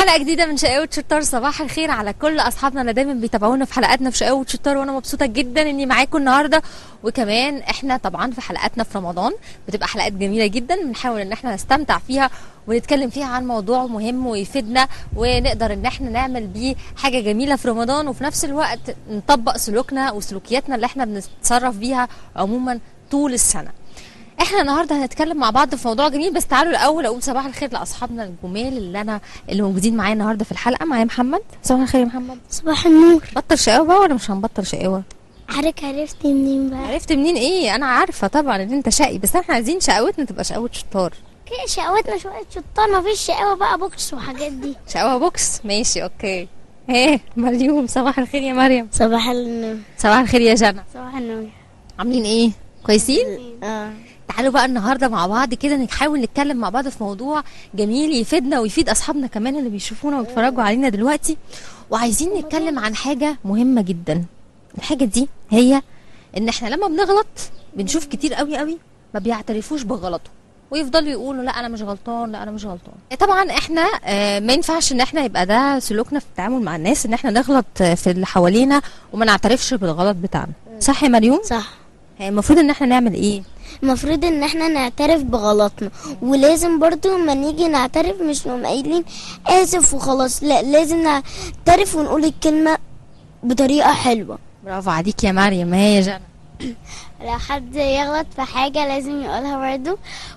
حلقه جديده من شقاوة شطار صباح الخير على كل اصحابنا اللي دايما بيتابعونا في حلقاتنا في شقاوة شطار وانا مبسوطه جدا اني معاكم النهارده وكمان احنا طبعا في حلقاتنا في رمضان بتبقى حلقات جميله جدا بنحاول ان احنا نستمتع فيها ونتكلم فيها عن موضوع مهم ويفيدنا ونقدر ان احنا نعمل بيه حاجه جميله في رمضان وفي نفس الوقت نطبق سلوكنا وسلوكياتنا اللي احنا بنتصرف بيها عموما طول السنه احنا النهارده هنتكلم مع بعض في موضوع جميل بس تعالوا الاول اقول صباح الخير لاصحابنا الجمال اللي انا اللي موجودين معايا النهارده في الحلقه معايا محمد صباح الخير يا محمد صباح النور بطل شقاوه بقى ولا مش هنبطل شقاوه حضرتك عرفت منين بقى عرفت منين ايه انا عارفه طبعا ان انت شقي بس احنا عايزين شقاوتنا تبقى شقاوه شطار كده شقوتنا شويه شطار مفيش شقاوه بقى بوكس وحاجات دي شقاوه بوكس ماشي اوكي ايه مريوم صباح الخير يا مريم صباح النور صباح الخير يا جنى صباح النور عاملين ايه كويسين اه تعالوا بقى النهارده مع بعض كده نحاول نتكلم مع بعض في موضوع جميل يفيدنا ويفيد اصحابنا كمان اللي بيشوفونا ويتفرجوا علينا دلوقتي وعايزين نتكلم عن حاجه مهمه جدا الحاجه دي هي ان احنا لما بنغلط بنشوف كتير قوي قوي ما بيعترفوش بغلطهم ويفضلوا يقولوا لا انا مش غلطان لا انا مش غلطان طبعا احنا آه، ما ينفعش ان احنا يبقى ده سلوكنا في التعامل مع الناس ان احنا نغلط آه، في اللي حوالينا وما نعترفش بالغلط بتاعنا صح يا مريوم صح آه، المفروض ان احنا نعمل ايه المفروض ان احنا نعترف بغلطنا ولازم برضو لما نيجي نعترف مش نقوم قايلين اسف وخلاص لا لازم نعترف ونقول الكلمه بطريقه حلوه برافو عليك يا مريم هي يا جنى لو حد يغلط في حاجة لازم يقولها برضو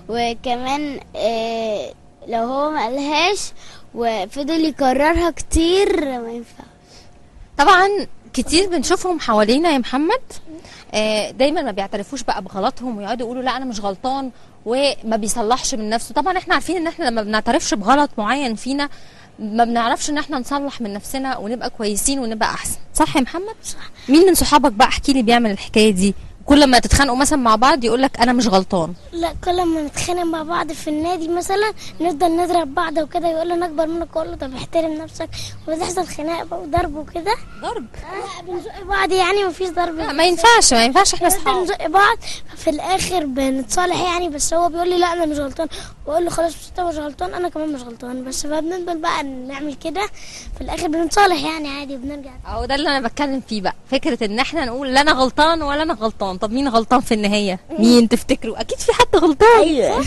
وكمان آه لو هو ما قالهاش وفضل يكررها كتير ما ينفع طبعا كتير بنشوفهم حوالينا يا محمد آه، دايما ما بيعترفوش بقى بغلطهم ويقعدوا يقولوا لا انا مش غلطان وما بيصلحش من نفسه طبعا احنا عارفين ان احنا لما بنعترفش بغلط معين فينا ما بنعرفش ان احنا نصلح من نفسنا ونبقى كويسين ونبقى احسن صح يا محمد صح. مين من صحابك بقى احكي لي بيعمل الحكايه دي كل ما تتخانقوا مثلا مع بعض يقول لك انا مش غلطان لا كل ما نتخانق مع بعض في النادي مثلا نفضل نضرب بعض وكده يقول انا اكبر منك اقول له طب احترم نفسك وتحصل خناق بقى وضرب وكده ضرب لا بنزق بعض يعني مفيش ضرب لا ما ينفعش ما ينفعش احنا نفضل اصحاب نزق بعض في الاخر بنتصالح يعني بس هو بيقول لي لا انا مش غلطان واقول له خلاص بس انت مش غلطان انا كمان مش غلطان بس فبنفضل بقى نعمل كده في الاخر بنتصالح يعني عادي بنرجع اهو ده اللي انا بتكلم فيه بقى فكره ان احنا نقول لا انا غلطان ولا انا غلطان طب مين غلطان في النهايه مين تفتكروا اكيد في حد غلطان ايوه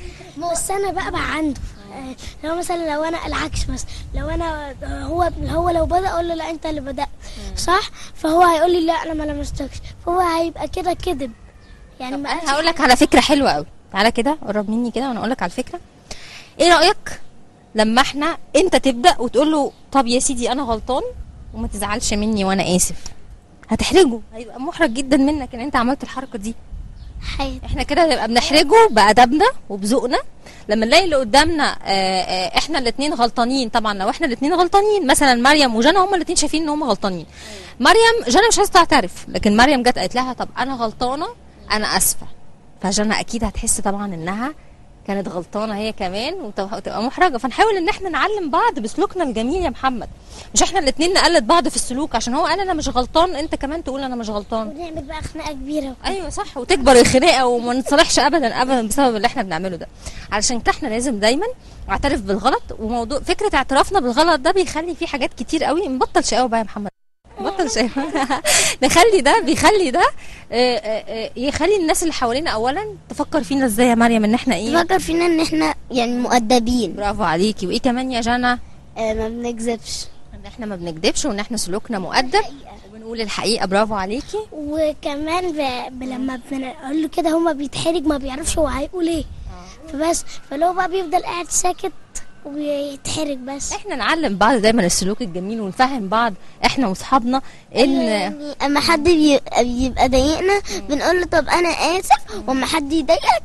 بس انا بقى بقى عنده آه، لو مثلا لو انا العكس مثلا لو انا آه، هو هو لو بدا اقول له لا انت اللي بدات صح فهو هيقول لي لا انا ما لمستكش فهو هيبقى كده كذب يعني ما انا هقول لك على فكره حلوه قوي تعالى كده قرب مني كده وانا اقول لك على الفكره ايه رايك لما احنا انت تبدا وتقول له طب يا سيدي انا غلطان وما تزعلش مني وانا اسف هتحرجه هيبقى محرج جدا منك ان انت عملت الحركه دي حياتي احنا كده هنبقى بنحرجه بادبنا وبذوقنا لما نلاقي اللي قدامنا آه، آه، احنا الاثنين غلطانين طبعا لو احنا الاثنين غلطانين مثلا مريم وجنى هما الاثنين شايفين ان هم غلطانين مريم جنى مش عايزه تعترف لكن مريم جت قالت لها طب انا غلطانه انا اسفه فجنى اكيد هتحس طبعا انها كانت غلطانه هي كمان وت- وتبقى محرجه فنحاول ان احنا نعلم بعض بسلوكنا الجميل يا محمد مش احنا الاثنين نقلد بعض في السلوك عشان هو قال انا مش غلطان انت كمان تقول انا مش غلطان ونعمل بقى خناقه كبيره ايوه صح وتكبر الخناقه وما نتصالحش ابدا ابدا بسبب اللي احنا بنعمله ده علشان كده احنا لازم دايما اعترف بالغلط وموضوع فكره اعترافنا بالغلط ده بيخلي فيه حاجات كتير قوي نبطل شقاوه بقى يا محمد بطل شقاوه نخلي ده بيخلي ده آه، آه، آه، يخلي الناس اللي حوالينا اولا تفكر فينا ازاي يا مريم ان احنا ايه تفكر فينا ان احنا يعني مؤدبين برافو عليكي وايه كمان يا جنى آه ما بنكذبش ان احنا ما بنكدبش وان احنا سلوكنا مؤدب وبنقول الحقيقه برافو عليكي وكمان ب... ب... لما بنقول له كده هما بيتحرج ما بيعرفش هو هيقول ايه فبس فلو بقى بيفضل قاعد ساكت وبيتحرج بس احنا نعلم بعض دايما السلوك الجميل ونفهم بعض احنا واصحابنا ان يعني اما حد بيبقى, بيبقى ضايقنا بنقول له طب انا اسف واما حد يضايقك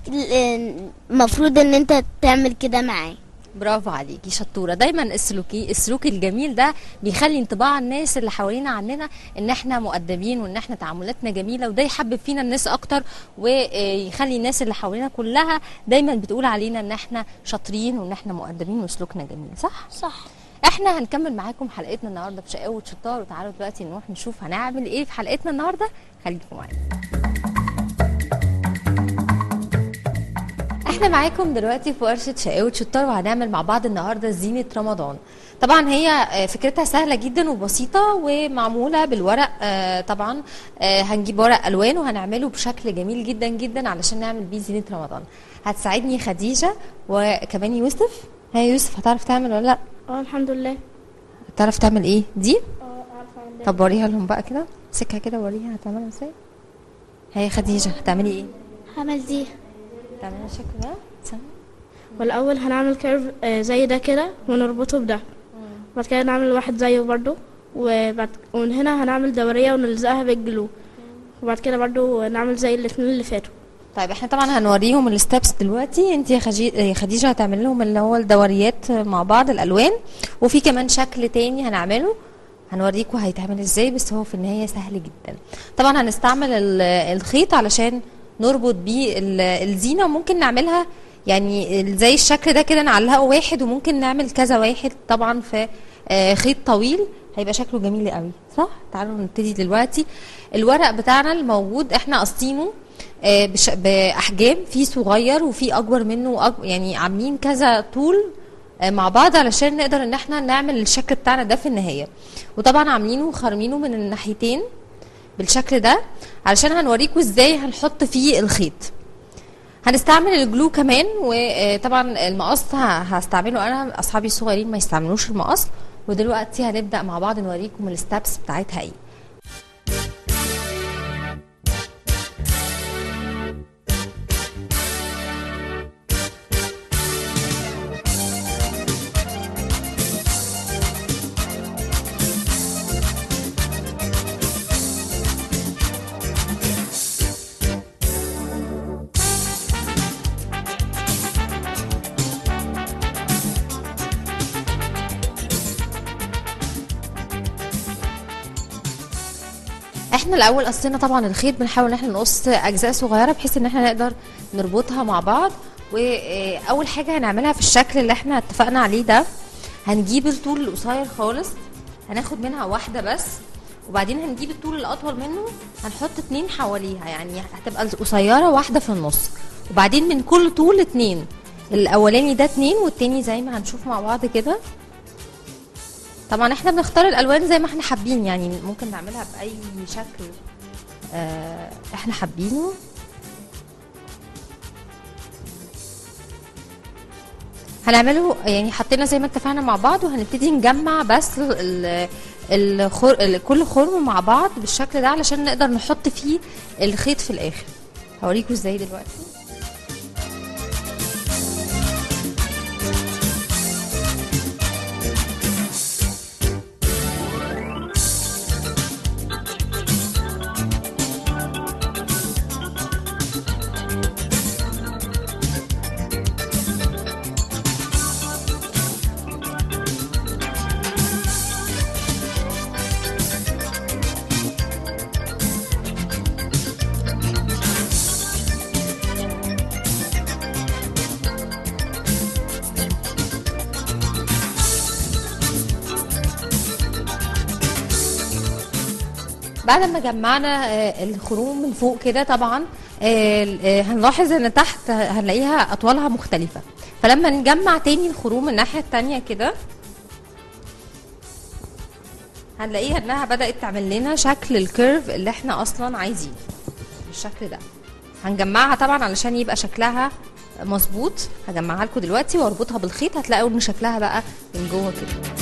المفروض ان انت تعمل كده معاه برافو عليكي شطوره دايما السلوكي السلوك الجميل ده بيخلي انطباع الناس اللي حوالينا عننا ان احنا مؤدبين وان احنا تعاملاتنا جميله وده يحبب فينا الناس اكتر ويخلي الناس اللي حوالينا كلها دايما بتقول علينا ان احنا شاطرين وان احنا مؤدبين وسلوكنا جميل صح صح احنا هنكمل معاكم حلقتنا النهارده بشقاوة شطار وتعالوا دلوقتي نروح نشوف هنعمل ايه في حلقتنا النهارده خليكم معانا احنا معاكم دلوقتي في ورشه شقاوة شطار وهنعمل مع بعض النهارده زينه رمضان طبعا هي آه، فكرتها سهله جدا وبسيطه ومعموله بالورق آه، طبعا آه، هنجيب ورق الوان وهنعمله بشكل جميل جدا جدا علشان نعمل بيه زينه رمضان هتساعدني خديجه وكمان يوسف ها يوسف هتعرف تعمل ولا لا اه الحمد لله هتعرف تعمل ايه دي اه عارفه عندك طب وريها لهم بقى كده امسكها كده وريها هتعملها ازاي هي خديجه هتعملي ايه هعمل دي هتعملي الشكل ده استنى. والاول هنعمل كيرف آه، زي ده كده ونربطه بده بعد كده نعمل واحد زيه برضو وبعد ومن هنا هنعمل دوريه ونلزقها بالجلو وبعد كده برضو نعمل زي الاتنين اللي فاتوا طيب احنا طبعا هنوريهم الستبس دلوقتي انت يا خجي- يا خديجه هتعمل لهم اللي هو الدوريات مع بعض الالوان وفي كمان شكل تاني هنعمله هنوريكم هيتعمل ازاي بس هو في النهايه سهل جدا طبعا هنستعمل ال- الخيط علشان نربط بيه ال- الزينه وممكن نعملها يعني ال- زي الشكل ده كده نعلقه واحد وممكن نعمل كذا واحد طبعا في آه، خيط طويل هيبقى شكله جميل قوي صح تعالوا نبتدي دلوقتي الورق بتاعنا الموجود احنا قاصينه آه، بش- باحجام في صغير وفي اكبر منه وأك... يعني عاملين كذا طول آه، مع بعض علشان نقدر ان احنا نعمل الشكل بتاعنا ده في النهايه وطبعا عاملينه وخارمينه من الناحيتين بالشكل ده علشان هنوريكم ازاي هنحط فيه الخيط هنستعمل الجلو كمان وطبعا المقص ه- هستعمله انا اصحابي الصغيرين ما يستعملوش المقص ودلوقتي هنبدا مع بعض نوريكم الستبس بتاعتها ايه احنا الاول قصينا طبعا الخيط بنحاول ان احنا نقص اجزاء صغيره بحيث ان احنا نقدر نربطها مع بعض واول حاجه هنعملها في الشكل اللي احنا اتفقنا عليه ده هنجيب الطول القصير خالص هناخد منها واحده بس وبعدين هنجيب الطول الاطول منه هنحط اتنين حواليها يعني هتبقى القصيره واحده في النص وبعدين من كل طول اتنين الاولاني ده اتنين والتاني زي ما هنشوف مع بعض كده طبعا احنا بنختار الالوان زي ما احنا حابين يعني ممكن نعملها باي شكل آه احنا حابينه هنعمله يعني حطينا زي ما اتفقنا مع بعض وهنبتدي نجمع بس ال الخر... ال- كل خرم مع بعض بالشكل ده علشان نقدر نحط فيه الخيط في الاخر هوريكم ازاي دلوقتي بعد ما جمعنا آه، الخروم من فوق كده طبعا آه، آه، هنلاحظ ان تحت هنلاقيها اطوالها مختلفة فلما نجمع تاني الخروم من الناحية التانية كده هنلاقيها انها بدأت تعمل لنا شكل الكيرف اللي احنا اصلا عايزينه بالشكل ده هنجمعها طبعا علشان يبقى شكلها مظبوط هجمعها لكم دلوقتي واربطها بالخيط هتلاقوا ان شكلها بقى من جوه كده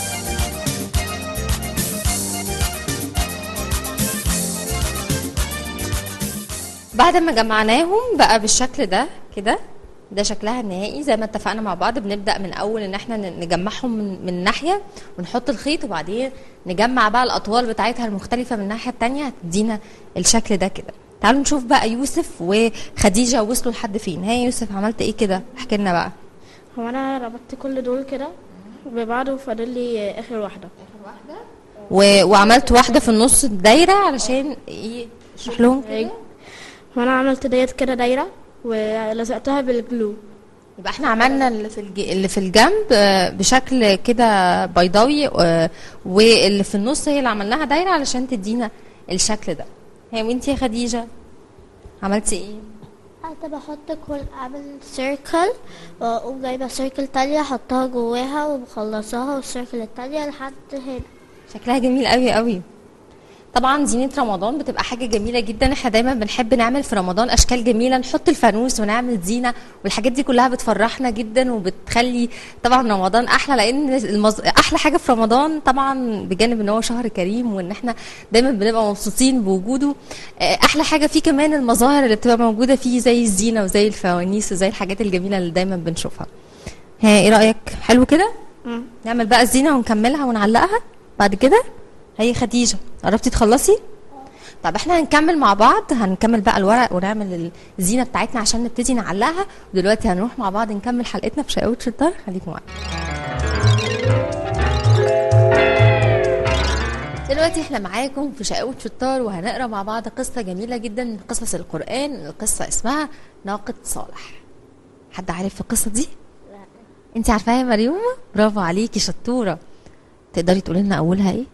بعد ما جمعناهم بقى بالشكل ده كده ده شكلها النهائي زي ما اتفقنا مع بعض بنبدا من اول ان احنا ن- نجمعهم من, من ناحيه ونحط الخيط وبعدين نجمع بقى الاطوال بتاعتها المختلفه من الناحيه التانية هتدينا الشكل ده كده تعالوا نشوف بقى يوسف وخديجه وصلوا لحد فين ها يوسف عملت ايه كده احكي لنا بقى هو انا ربطت كل دول كده ببعض وفاضل لي اخر واحده و... وعملت واحده في النص الدايره علشان ايه اشرح لهم كده وانا عملت ديت كده دايره ولزقتها بالجلو يبقى احنا عملنا اللي في الج... اللي في الجنب آه، بشكل كده بيضاوي آه، واللي في النص هي اللي عملناها دايره علشان تدينا الشكل ده هي وانتي يا خديجه عملتي ايه ساعات بحط كل اعمل سيركل واقوم جايبه سيركل تانية احطها جواها ومخلصاها والسيركل التانية لحد هنا شكلها جميل قوي قوي طبعا زينة رمضان بتبقى حاجة جميلة جدا احنا دايما بنحب نعمل في رمضان اشكال جميلة نحط الفانوس ونعمل زينة والحاجات دي كلها بتفرحنا جدا وبتخلي طبعا رمضان احلى لان المز... احلى حاجة في رمضان طبعا بجانب ان هو شهر كريم وان احنا دايما بنبقى مبسوطين بوجوده آه، احلى حاجة فيه كمان المظاهر اللي بتبقى موجودة فيه زي الزينة وزي الفوانيس وزي الحاجات الجميلة اللي دايما بنشوفها ها ايه رأيك حلو كده نعمل بقى الزينة ونكملها ونعلقها بعد كده هي خديجة قربتي تخلصي طب احنا هنكمل مع بعض هنكمل بقى الورق ونعمل الزينة بتاعتنا عشان نبتدي نعلقها ودلوقتي هنروح مع بعض نكمل حلقتنا في شقاوة شطار خليكم معانا دلوقتي احنا معاكم في شقاوة شطار وهنقرا مع بعض قصة جميلة جدا من قصص القرآن القصة اسمها ناقة صالح حد عارف القصة دي؟ انت عارفاها يا مريوم؟ برافو عليكي شطورة تقدري تقولي لنا اولها ايه؟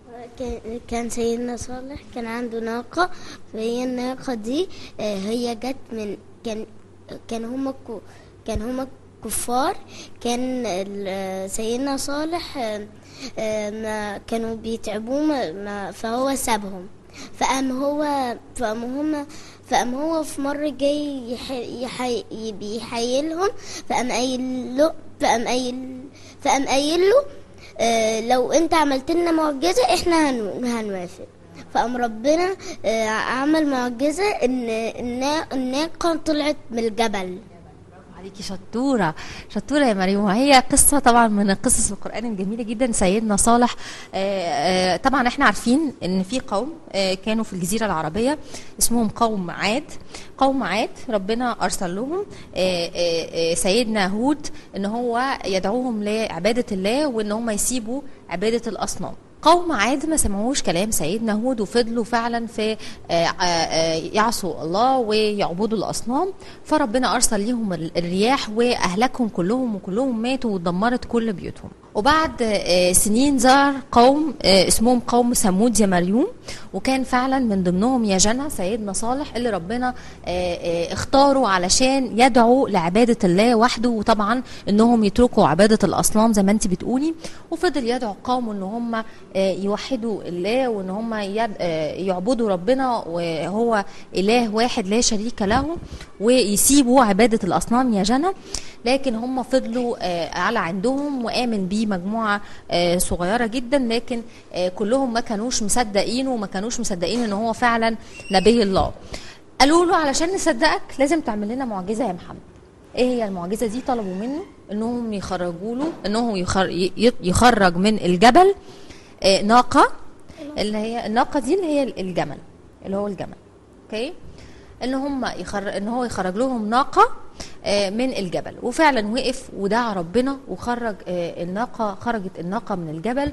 كان- كان سيدنا صالح كان عنده ناقة فهي الناقة دي آه، هي جت من كان كان هما كو- كان هما كفار كان ال- آه، سيدنا صالح آه، آه، ما كانوا بيتعبوه ما- ما- فهو سابهم فقام هو فقام هما فقام هو في مرة جاي يح... يح... بيحيلهم فقام قايل له فقام قايل فقام قايل له آه، لو انت عملت لنا معجزة احنا هن- هنوافق فقام ربنا آه، عمل معجزة ان النا- الناقة طلعت من الجبل عليكي شطورة شطورة يا مريم وهي قصة طبعا من القصص القرآن الجميلة جدا سيدنا صالح آه، آه، طبعا احنا عارفين ان في قوم آه، كانوا في الجزيرة العربية اسمهم قوم عاد قوم عاد ربنا ارسل لهم آه، آه، آه، سيدنا هود ان هو يدعوهم لعبادة الله وان هم يسيبوا عبادة الاصنام قوم عاد ما سمعوش كلام سيدنا هود وفضلوا فعلا في آه، آه، آه، يعصوا الله ويعبدوا الاصنام فربنا ارسل ليهم ال- الرياح واهلكهم كلهم وكلهم ماتوا ودمرت كل بيوتهم وبعد آه، سنين ظهر قوم آه، اسمهم قوم ثمود يا مريوم وكان فعلا من ضمنهم يا جنى سيدنا صالح اللي ربنا آه، آه، اختاروا علشان يدعوا لعباده الله وحده وطبعا انهم يتركوا عباده الاصنام زي ما انت بتقولي وفضل يدعو قومه ان هم آه، يوحدوا الله وان هم يد- آه، يعبدوا ربنا وهو اله واحد لا شريك له ويسيبوا عباده الاصنام يا جنى لكن هم فضلوا آه، على عندهم وامن بيه مجموعه آه، صغيره جدا لكن آه، كلهم ما كانوش مصدقينه وما كانوش مصدقين ان هو فعلا نبي الله قالوا له علشان نصدقك لازم تعمل لنا معجزه يا محمد ايه هي المعجزه دي طلبوا منه انهم يخرجوا له انهم يخر- ي- يخرج من الجبل آه، ناقه اللي هي الناقه دي اللي هي الجمل اللي هو الجمل اوكي ان هم يخر... ان هو يخرج لهم ناقه آه، من الجبل وفعلا وقف ودعا ربنا وخرج آه، الناقه خرجت الناقه من الجبل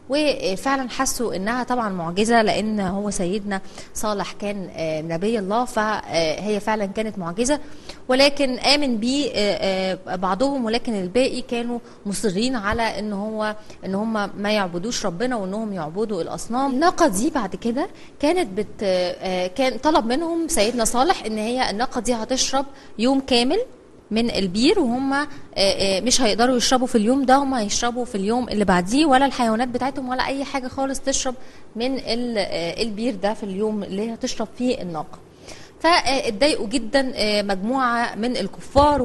وفعلا حسوا انها طبعا معجزه لان هو سيدنا صالح كان آه، نبي الله فهي فعلا كانت معجزه ولكن امن بيه آه، آه، بعضهم ولكن الباقي كانوا مصرين على ان هو ان هم ما يعبدوش ربنا وانهم يعبدوا الاصنام الناقه دي بعد كده كانت بت آه، كان طلب منهم سيدنا صالح ان هي الناقه دي هتشرب يوم كامل من البير وهم آه، آه، مش هيقدروا يشربوا في اليوم ده هم هيشربوا في اليوم اللي بعديه ولا الحيوانات بتاعتهم ولا اي حاجه خالص تشرب من ال- آه، البير ده في اليوم اللي هتشرب فيه الناقه فاتضايقوا جدا آه، مجموعه من الكفار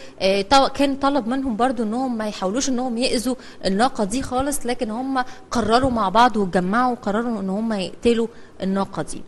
وكان طلب منهم برضو انهم ما يحاولوش انهم ياذوا الناقه دي خالص لكن هم قرروا مع بعض واتجمعوا وقرروا ان هم يقتلوا الناقه دي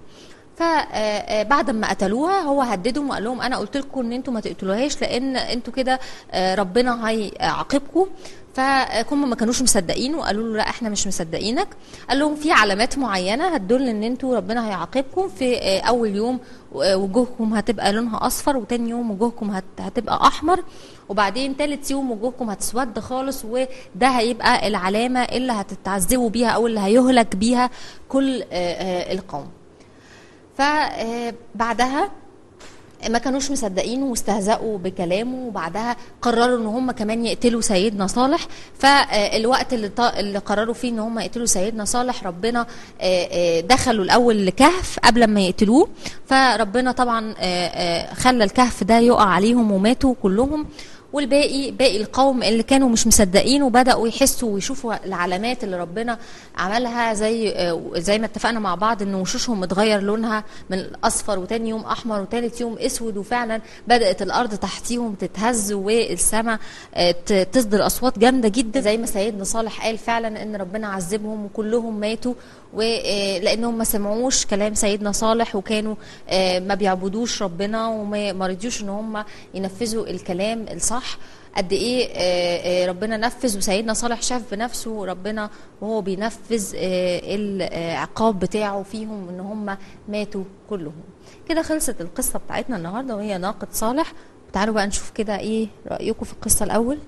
فبعد ما قتلوها هو هددهم وقال لهم انا قلت لكم ان انتوا ما تقتلوهاش لان انتوا كده آه، ربنا هيعاقبكم فهم ما كانوش مصدقين وقالوا له لا احنا مش مصدقينك قال لهم في علامات معينه هتدل ان انتوا ربنا هيعاقبكم في آه، اول يوم آه، وجوهكم هتبقى لونها اصفر وتاني يوم وجوهكم هت- هتبقى احمر وبعدين تالت يوم وجوهكم هتسود خالص وده هيبقى العلامه اللي هتتعذبوا بيها او اللي هيهلك بيها كل آه، آه، القوم فبعدها ما كانوش مصدقينه واستهزأوا بكلامه وبعدها قرروا ان هم كمان يقتلوا سيدنا صالح فالوقت اللي, ط- اللي قرروا فيه ان هم يقتلوا سيدنا صالح ربنا آه، آه، دخلوا الاول لكهف قبل ما يقتلوه فربنا طبعا آه، آه، خلى الكهف ده يقع عليهم وماتوا كلهم والباقي باقي القوم اللي كانوا مش مصدقين وبداوا يحسوا ويشوفوا العلامات اللي ربنا عملها زي آه، زي ما اتفقنا مع بعض ان وشوشهم اتغير لونها من الاصفر وتاني يوم احمر وتالت يوم اسود وفعلا بدات الارض تحتيهم تتهز والسماء آه، ت- تصدر اصوات جامده جدا زي ما سيدنا صالح قال فعلا ان ربنا عذبهم وكلهم ماتوا ولانهم ما سمعوش كلام سيدنا صالح وكانوا آه، ما بيعبدوش ربنا وما ما رضيوش ان هم ينفذوا الكلام الصح قد ايه آه، آه، ربنا نفذ وسيدنا صالح شاف بنفسه ربنا وهو بينفذ آه، العقاب بتاعه فيهم ان هم ماتوا كلهم كده خلصت القصه بتاعتنا النهارده وهي ناقه صالح تعالوا بقى نشوف كده ايه رايكم في القصه الاول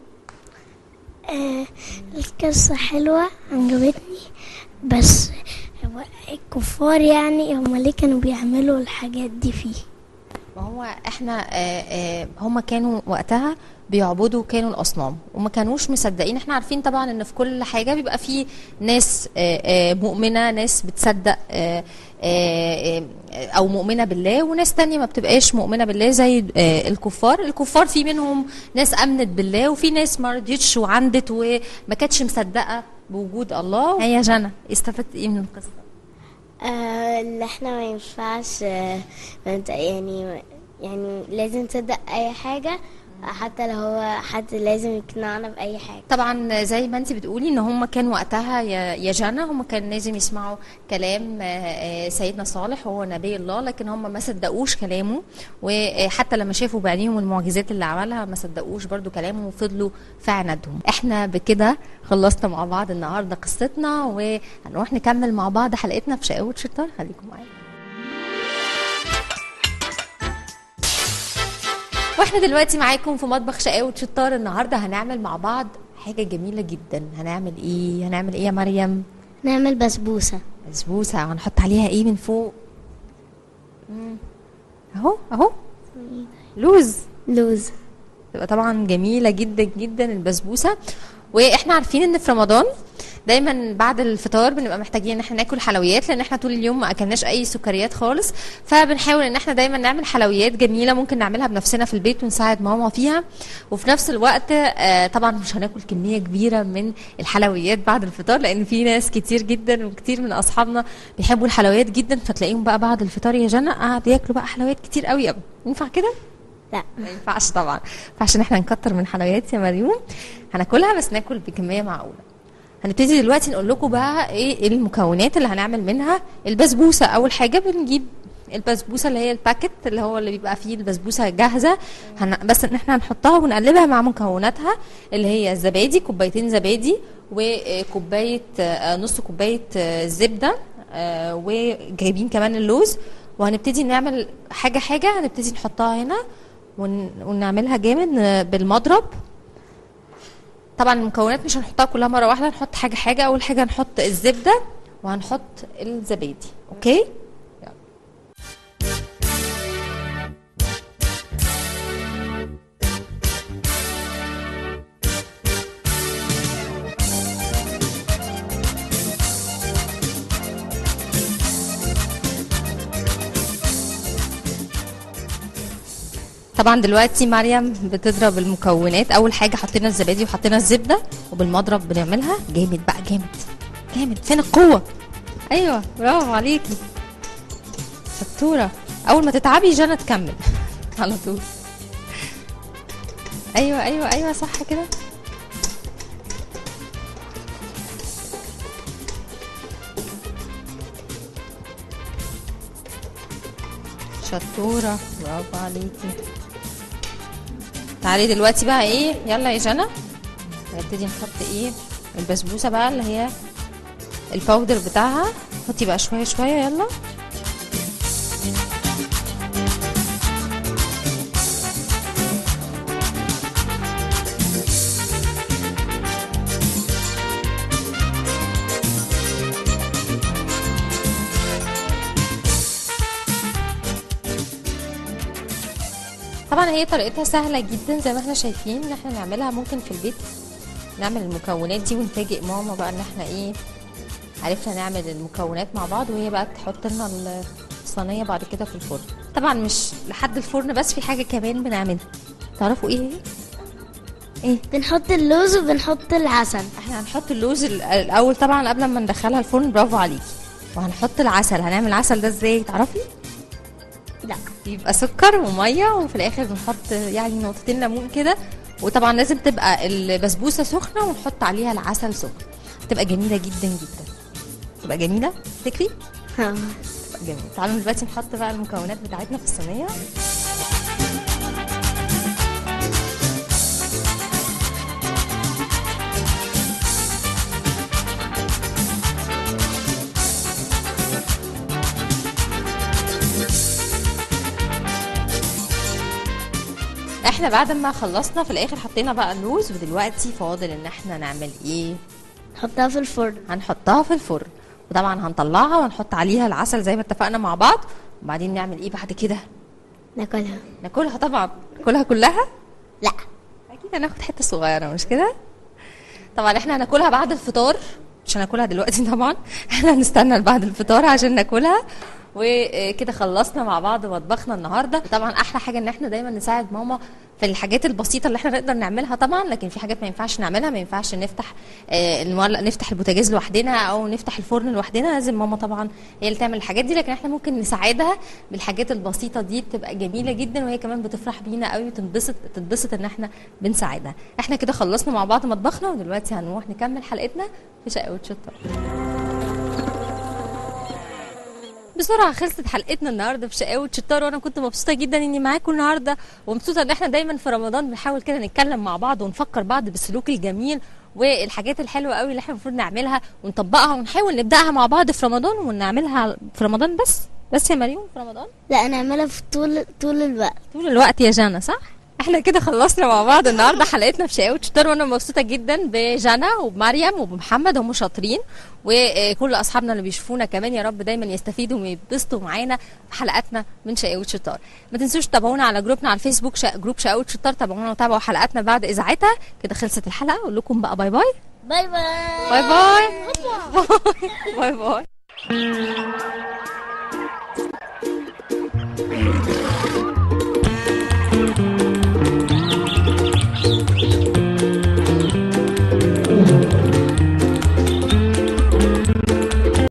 آه القصة حلوة عجبتني بس هو الكفار يعني هم ليه كانوا بيعملوا الحاجات دي فيه ما هو احنا آه، آه، هم كانوا وقتها بيعبدوا كانوا الاصنام وما كانوش مصدقين احنا عارفين طبعا ان في كل حاجه بيبقى في ناس آه، آه، مؤمنه ناس بتصدق آه، آه، آه، او مؤمنه بالله وناس تانية ما بتبقاش مؤمنه بالله زي آه، الكفار الكفار في منهم ناس امنت بالله وفي ناس ما رضيتش وعندت وما كانتش مصدقه بوجود الله هيا جنى استفدت ايه من القصه آه، اللي احنا ما ينفعش آه، ما انت يعني يعني لازم تصدق اي حاجة حتى لو هو حد لازم يقنعنا بأي حاجة طبعا زي ما انت بتقولي ان هم كان وقتها يا يا جنى هم كان لازم يسمعوا كلام آه، آه، سيدنا صالح وهو نبي الله لكن هم ما صدقوش كلامه وحتى لما شافوا بعينيهم المعجزات اللي عملها ما صدقوش برضو كلامه وفضلوا في عنادهم احنا بكده خلصنا مع بعض النهارده قصتنا وهنروح نكمل مع بعض حلقتنا في شقاوة شطار خليكم معانا واحنا دلوقتي معاكم في مطبخ شقاوة شطار النهارده هنعمل مع بعض حاجة جميلة جدا هنعمل ايه هنعمل ايه يا مريم نعمل بسبوسة بسبوسة وهنحط عليها ايه من فوق مم. اهو اهو لوز لوز تبقى طبعا جميلة جدا جدا البسبوسة واحنا عارفين ان في رمضان دايما بعد الفطار بنبقى محتاجين ان احنا ناكل حلويات لان احنا طول اليوم ما اكلناش اي سكريات خالص فبنحاول ان احنا دايما نعمل حلويات جميله ممكن نعملها بنفسنا في البيت ونساعد ماما فيها وفي نفس الوقت آه، طبعا مش هناكل كميه كبيره من الحلويات بعد الفطار لان في ناس كتير جدا وكتير من اصحابنا بيحبوا الحلويات جدا فتلاقيهم بقى بعد الفطار يا جنى قعدوا ياكلوا بقى حلويات كتير قوي قوي ينفع كده لا ما ينفعش طبعا فعشان احنا نكتر من حلويات يا مريم هناكلها بس ناكل بكميه معقوله هنبتدي دلوقتي نقول لكم بقى ايه المكونات اللي هنعمل منها البسبوسه اول حاجه بنجيب البسبوسه اللي هي الباكت اللي هو اللي بيبقى فيه البسبوسه جاهزه هن... بس ان احنا هنحطها ونقلبها مع مكوناتها اللي هي الزبادي كوبايتين زبادي وكوبايه آه، نص كوبايه آه، زبده آه، وجايبين كمان اللوز وهنبتدي نعمل حاجه حاجه هنبتدي نحطها هنا ون... ونعملها جامد آه، بالمضرب طبعا المكونات مش هنحطها كلها مره واحده هنحط حاجه حاجه اول حاجه هنحط الزبده وهنحط الزبادي اوكي يلا. طبعا دلوقتي مريم بتضرب المكونات اول حاجه حطينا الزبادي وحطينا الزبده وبالمضرب بنعملها جامد بقى جامد جامد فين القوه ايوه برافو عليكي شطوره اول ما تتعبي جنى تكمل على طول ايوه ايوه ايوه صح كده شطورة برافو عليكي تعالي دلوقتي بقى ايه يلا يا جنى نبتدي نحط ايه البسبوسة بقى اللي هي الباودر بتاعها حطي بقى شوية شوية يلا طبعا هي طريقتها سهله جدا زي ما احنا شايفين ان احنا نعملها ممكن في البيت نعمل المكونات دي ونفاجئ ماما بقى ان احنا ايه عرفنا نعمل المكونات مع بعض وهي بقى تحط لنا الصينيه بعد كده في الفرن طبعا مش لحد الفرن بس في حاجه كمان بنعملها تعرفوا ايه هي ايه بنحط اللوز وبنحط العسل احنا هنحط اللوز ال- الاول طبعا قبل ما ندخلها الفرن برافو عليكي وهنحط العسل هنعمل العسل ده ازاي تعرفي لا يبقى سكر وميه وفي الاخر بنحط يعني نقطتين ليمون كده وطبعا لازم تبقى البسبوسه سخنه ونحط عليها العسل سخن تبقى جميله جدا جدا تبقى جميله تكفي ها. تبقى جميله تعالوا دلوقتي نحط بقى المكونات بتاعتنا في الصينيه احنا بعد ما خلصنا في الاخر حطينا بقى اللوز ودلوقتي فاضل ان احنا نعمل ايه نحطها في الفرن هنحطها في الفرن وطبعا هنطلعها ونحط عليها العسل زي ما اتفقنا مع بعض وبعدين نعمل ايه بعد كده ناكلها ناكلها طبعا ناكلها كلها لا اكيد هناخد حته صغيره مش كده طبعا احنا هناكلها بعد الفطار مش هناكلها دلوقتي طبعا احنا هنستنى بعد الفطار عشان ناكلها وكده خلصنا مع بعض مطبخنا النهارده طبعا احلى حاجه ان احنا دايما نساعد ماما في الحاجات البسيطه اللي احنا نقدر نعملها طبعا لكن في حاجات ما ينفعش نعملها ما ينفعش نفتح آه، المولع نفتح البوتاجاز لوحدنا او نفتح الفرن لوحدنا لازم ماما طبعا هي اللي تعمل الحاجات دي لكن احنا ممكن نساعدها بالحاجات البسيطه دي بتبقى جميله جدا وهي كمان بتفرح بينا قوي وتنبسط تتبسط ان احنا بنساعدها احنا كده خلصنا مع بعض مطبخنا ودلوقتي هنروح نكمل حلقتنا في شقه شطه بسرعه خلصت حلقتنا النهارده في شقاوة شطار وانا كنت مبسوطه جدا اني معاكم النهارده ومبسوطه ان احنا دايما في رمضان بنحاول كده نتكلم مع بعض ونفكر بعض بالسلوك الجميل والحاجات الحلوه قوي اللي احنا المفروض نعملها ونطبقها ونحاول نبداها مع بعض في رمضان ونعملها في رمضان بس بس يا مريم في رمضان لا نعملها في طول طول الوقت طول الوقت يا جانا صح؟ احنا كده خلصنا مع بعض النهارده حلقتنا في شقاوة شطار وانا مبسوطه جدا بجانا وبمريم وبمحمد هم شاطرين وكل اصحابنا اللي بيشوفونا كمان يا رب دايما يستفيدوا ويتبسطوا معانا في حلقاتنا من شقاوة شطار ما تنسوش تتابعونا على جروبنا على الفيسبوك شا... جروب شقاوة شطار تابعونا وتابعوا حلقاتنا بعد اذاعتها كده خلصت الحلقه اقول لكم بقى باي باي باي باي باي باي باي باي باي